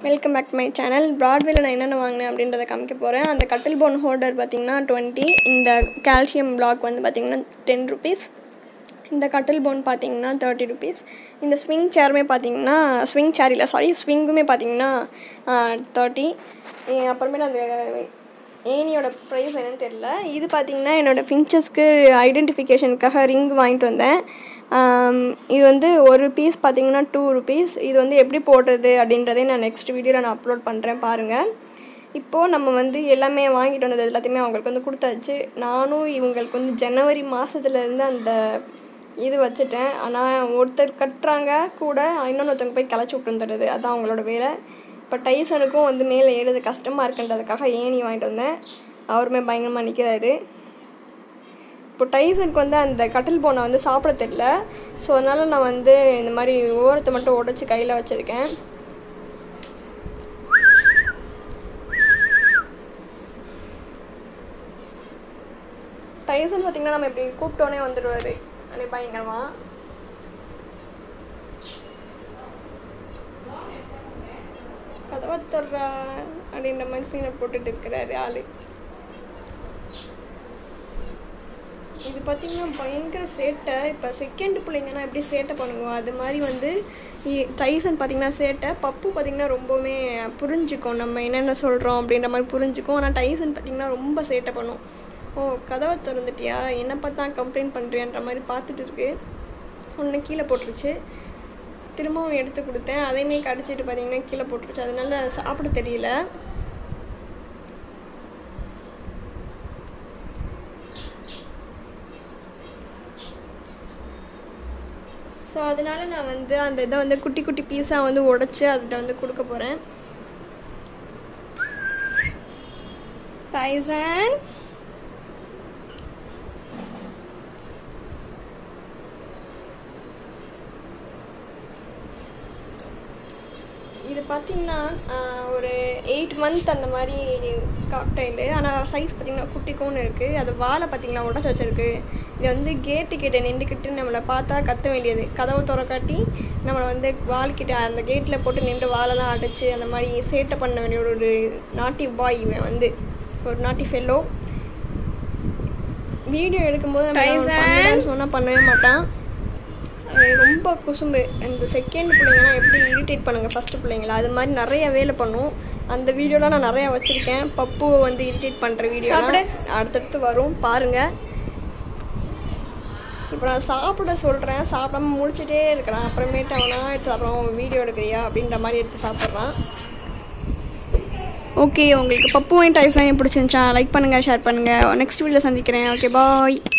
welcome back to my channel ப்ராட்வேல நான் என்னென்ன வாங்கினேன் அப்படின்றத காமிக்க போகிறேன் அந்த கட்டில் போன் ஹோல்டர் பார்த்தீங்கன்னா டுவெண்ட்டி இந்த கால்சியம் பிளாக் வந்து பார்த்தீங்கன்னா டென் ருபீஸ் இந்த கட்டில் போன் பார்த்தீங்கன்னா தேர்ட்டி ருபீஸ் இந்த ஸ்விங் சேருமே பார்த்தீங்கன்னா ஸ்விங் சேர் இல்லை சாரி ஸ்விங்குமே பார்த்தீங்கன்னா தேர்ட்டி அப்புறமேட்டு அந்த ஏனியோட ப்ரைஸ் என்னன்னு தெரில இது பார்த்தீங்கன்னா என்னோடய ஃபின்ச்சஸ்க்கு ஐடென்டிஃபிகேஷனுக்காக ரிங் வாங்கிட்டு வந்தேன் ஆம், இது வந்து ஒரு பீஸ் பார்த்தீங்கன்னா டூ ருபீஸ் இது வந்து எப்படி போடுறது அப்படின்றதே நான் நெக்ஸ்ட் வீடியோவில் நான் அப்லோட் பண்ணுறேன் பாருங்கள் இப்போது நம்ம வந்து எல்லாமே வாங்கிட்டு வந்தது எல்லாத்தையுமே அவங்களுக்கு வந்து கொடுத்தாச்சு நானும் இவங்களுக்கு வந்து ஜனவரி மாதத்துலேருந்து அந்த இது வச்சுட்டேன் ஆனால் ஒருத்தர் கட்டுறாங்க கூட இன்னொருத்தவங்க போய் கிளச்சி விட்டு வந்துடுறது அதான் அவங்களோட வேலை இப்போ டைசனுக்கும் வந்து மேலே ஏறுறது கஷ்டமாக இருக்குன்றதுக்காக ஏணி வாங்கிட்டு வந்தேன் அவருமே பயங்கரமாக நிற்கிறாரு இப்போ டைசனுக்கு வந்து அந்த கட்டில் போனை வந்து சாப்பிட தெரியல ஸோ அதனால் நான் வந்து இந்த மாதிரி ஓரத்தை மட்டும் உடச்சி கையில் வச்சுருக்கேன் டைசன் பார்த்திங்கன்னா நம்ம இப்படி கூப்பிட்டோன்னே வந்துடுவார் அப்படியே பயங்கரமாக கதவை தொடுறா அப்படின்ற மாதிரி சீனை போட்டுட்டு இருக்கிறாரு ஆளு இது பார்த்தீங்கன்னா பயங்கர சேட்டை இப்போ செகண்ட் பிள்ளைங்கன்னா எப்படி சேட்டை பண்ணுவோம் அது மாதிரி வந்து இ- டைசன் பார்த்தீங்கன்னா சேட்டை பப்பு பார்த்தீங்கன்னா ரொம்பவுமே புரிஞ்சுக்கும் நம்ம என்னென்ன சொல்கிறோம் அப்படின்ற மாதிரி புரிஞ்சுக்கும் ஆனால் டைசன் பார்த்தீங்கன்னா ரொம்ப சேட்டை பண்ணும் ஓ கதவை திறந்துட்டியா என்ன பார்த்தா கம்ப்ளைண்ட் பண்ணுறியான்ற மாதிரி பார்த்துட்டு இருக்கு ஒன்று கீழே போட்டுருச்சு திரும்பவும் எடுத்து கொடுத்தேன் அதையுமே கடிச்சிட்டு பார்த்தீங்கன்னா கீழே போட்டுருச்சு அதனால சாப்பிட தெரியல ஸோ அதனால நான் வந்து அந்த இதை வந்து குட்டி குட்டி பீஸாக வந்து உடச்சி அதில் வந்து கொடுக்க போகிறேன் டைசன் இது பார்த்தீங்கன்னா ஆஹ், ஒரு எயிட் மந்த் அந்த மாதிரி காக்டைலு ஆனால் சைஸ் பார்த்தீங்கன்னா குட்டிக்கோன்னு இருக்குது அது வாழை பார்த்தீங்கன்னா உடச்சி வச்சிருக்கு இது வந்து கேட்டு கிட்ட நின்றுக்கிட்டு நம்மளை பார்த்தா கத்த வேண்டியது கதவை திறக்காட்டி நம்மளை வந்து வால்கிட்ட அந்த கேட்டில் போட்டு நின்று வாழெல்லாம் அடைச்சி அந்த மாதிரி சேட்டை பண்ண வேண்டிய ஒரு ஒரு நாட்டி பாய் இவன் வந்து ஒரு நாட்டி ஃபெல்லோ வீடியோ எடுக்கும்போது நம்ம சொன்னால் பண்ணவே மாட்டான் அது ரொம்ப குசும்பு இந்த செகண்ட் பிள்ளைங்கலாம் எப்படி இரிட்டேட் பண்ணுங்க ஃபஸ்ட்டு பிள்ளைங்கள அது மாதிரி நிறைய வேலை பண்ணும் அந்த வீடியோலாம் நான் நிறையா வச்சுருக்கேன் பப்புவை வந்து இரிட்டேட் பண்ணுற வீடியோ அடுத்தடுத்து வரும் பாருங்கள் இப்போ நான் சாப்பிட சொல்கிறேன் சாப்பிடாம முடிச்சிட்டே இருக்கிறான் அப்புறமேட்டு அவனா எடுத்து அப்புறம் வீடியோ எடுக்கிறியா அப்படின்ற மாதிரி எடுத்து சாப்பிட்றான் ஓகே உங்களுக்கு பப்புவையும் டைஸாக பிடிச்சிருந்துச்சா லைக் பண்ணுங்கள் ஷேர் பண்ணுங்கள் நெக்ஸ்ட் வீடியோ சந்திக்கிறேன் ஓகே பாய்